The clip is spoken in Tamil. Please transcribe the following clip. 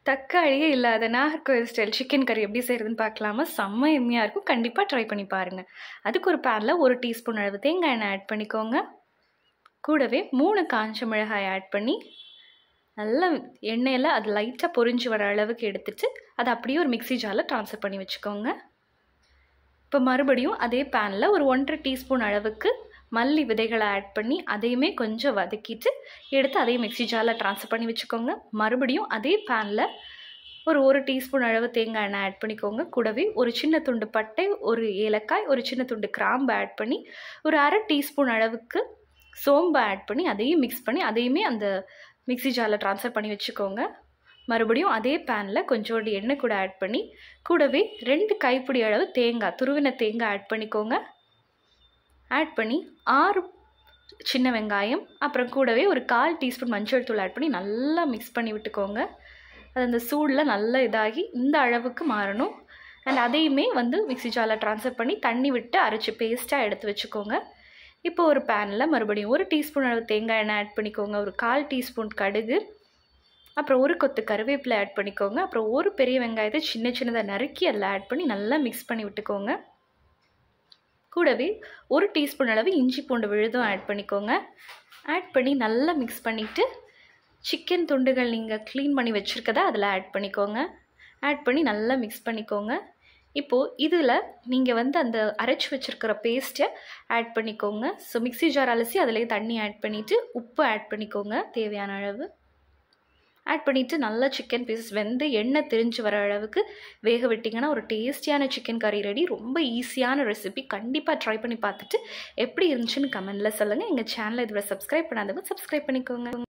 தக்காளியே இல்லாத நாகர்கோவில் ஸ்டைல் சிக்கன் கறி எப்படி செய்கிறதுன்னு பார்க்கலாமா செம்ம எம்மியாக இருக்கும் கண்டிப்பாக ட்ரை பண்ணி பாருங்கள் அதுக்கு ஒரு பேனில் ஒரு டீஸ்பூன் அளவு தேங்காய் எண்ணெய் ஆட் பண்ணிக்கோங்க கூடவே மூணு காஞ்ச மிளகாய் ஆட் பண்ணி நல்லா எண்ணெயில் அது லைட்டாக பொரிஞ்சு வர அளவுக்கு எடுத்துட்டு அதை அப்படியே ஒரு மிக்ஸி ஜாரில் ட்ரான்ஸ்ஃபர் பண்ணி வச்சுக்கோங்க இப்போ மறுபடியும் அதே பேனில் ஒரு ஒன்றரை டீஸ்பூன் அளவுக்கு மல்லி விதைகளை ஆட் பண்ணி அதையுமே கொஞ்சம் வதக்கிட்டு எடுத்து அதையும் மிக்ஸி ஜாரில் ட்ரான்ஸ்ஃபர் பண்ணி வச்சுக்கோங்க மறுபடியும் அதே பேனில் ஒரு ஒரு டீஸ்பூன் அளவு தேங்காய் எண்ணெய் ஆட் பண்ணிக்கோங்க கூடவே ஒரு சின்ன துண்டு பட்டை ஒரு ஏலக்காய் ஒரு சின்ன துண்டு கிராம்பு ஆட் பண்ணி ஒரு அரை டீஸ்பூன் அளவுக்கு சோம்பு ஆட் பண்ணி அதையும் மிக்ஸ் பண்ணி அதையுமே அந்த மிக்ஸி ஜாரில் ட்ரான்ஸ்ஃபர் பண்ணி வச்சுக்கோங்க மறுபடியும் அதே பேனில் கொஞ்சோண்டு எண்ணெய் கூட ஆட் பண்ணி கூடவே ரெண்டு கைப்பிடி அளவு தேங்காய் துருவின தேங்காய் ஆட் பண்ணிக்கோங்க ஆட் பண்ணி ஆறு சின்ன வெங்காயம் அப்புறம் கூடவே ஒரு கால் டீஸ்பூன் மஞ்சள் தூள் ஆட் பண்ணி நல்லா மிக்ஸ் பண்ணி விட்டுக்கோங்க அது அந்த சூடில் நல்லா இதாகி இந்த அளவுக்கு மாறணும் அண்ட் அதையுமே வந்து மிக்ஸி ஜாரில் ட்ரான்ஸ்ஃபர் பண்ணி தண்ணி விட்டு அரைச்சி பேஸ்ட்டாக எடுத்து வச்சுக்கோங்க இப்போ ஒரு பேனில் மறுபடியும் ஒரு டீஸ்பூன் அளவு தேங்காய் எண்ணெய் ஆட் பண்ணிக்கோங்க ஒரு கால் டீஸ்பூன் கடுகு அப்புறம் ஒரு கொத்து கருவேப்பிலை ஆட் பண்ணிக்கோங்க அப்புறம் ஒரு பெரிய வெங்காயத்தை சின்ன சின்னதாக நறுக்கி அதில் ஆட் பண்ணி நல்லா மிக்ஸ் பண்ணி விட்டுக்கோங்க கூடவே ஒரு டீஸ்பூன் அளவு இஞ்சி பூண்டு விழுதும் ஆட் பண்ணிக்கோங்க ஆட் பண்ணி நல்லா மிக்ஸ் பண்ணிவிட்டு சிக்கன் துண்டுகள் நீங்கள் க்ளீன் பண்ணி வச்சுருக்கதை அதில் ஆட் பண்ணிக்கோங்க ஆட் பண்ணி நல்லா மிக்ஸ் பண்ணிக்கோங்க இப்போது இதில் நீங்கள் வந்து அந்த அரைச்சி வச்சுருக்கிற பேஸ்ட்டை ஆட் பண்ணிக்கோங்க ஸோ மிக்ஸி ஜார் அலசி அதிலே தண்ணி ஆட் பண்ணிவிட்டு உப்பு ஆட் பண்ணிக்கோங்க தேவையான அளவு ஆட் பண்ணிவிட்டு நல்லா சிக்கன் பீசஸ் வெந்து எண்ணெய் தெரிஞ்சு வர அளவுக்கு வேக விட்டிங்கன்னா ஒரு டேஸ்டியான சிக்கன் கறி ரெடி ரொம்ப ஈஸியான ரெசிபி கண்டிப்பாக ட்ரை பண்ணி பார்த்துட்டு எப்படி இருந்துச்சுன்னு கமெண்டில் சொல்லுங்கள் எங்கள் சேனலை இதில் சப்ஸ்கிரைப் பண்ணாதவங்க சப்ஸ்கிரைப் பண்ணிக்கோங்க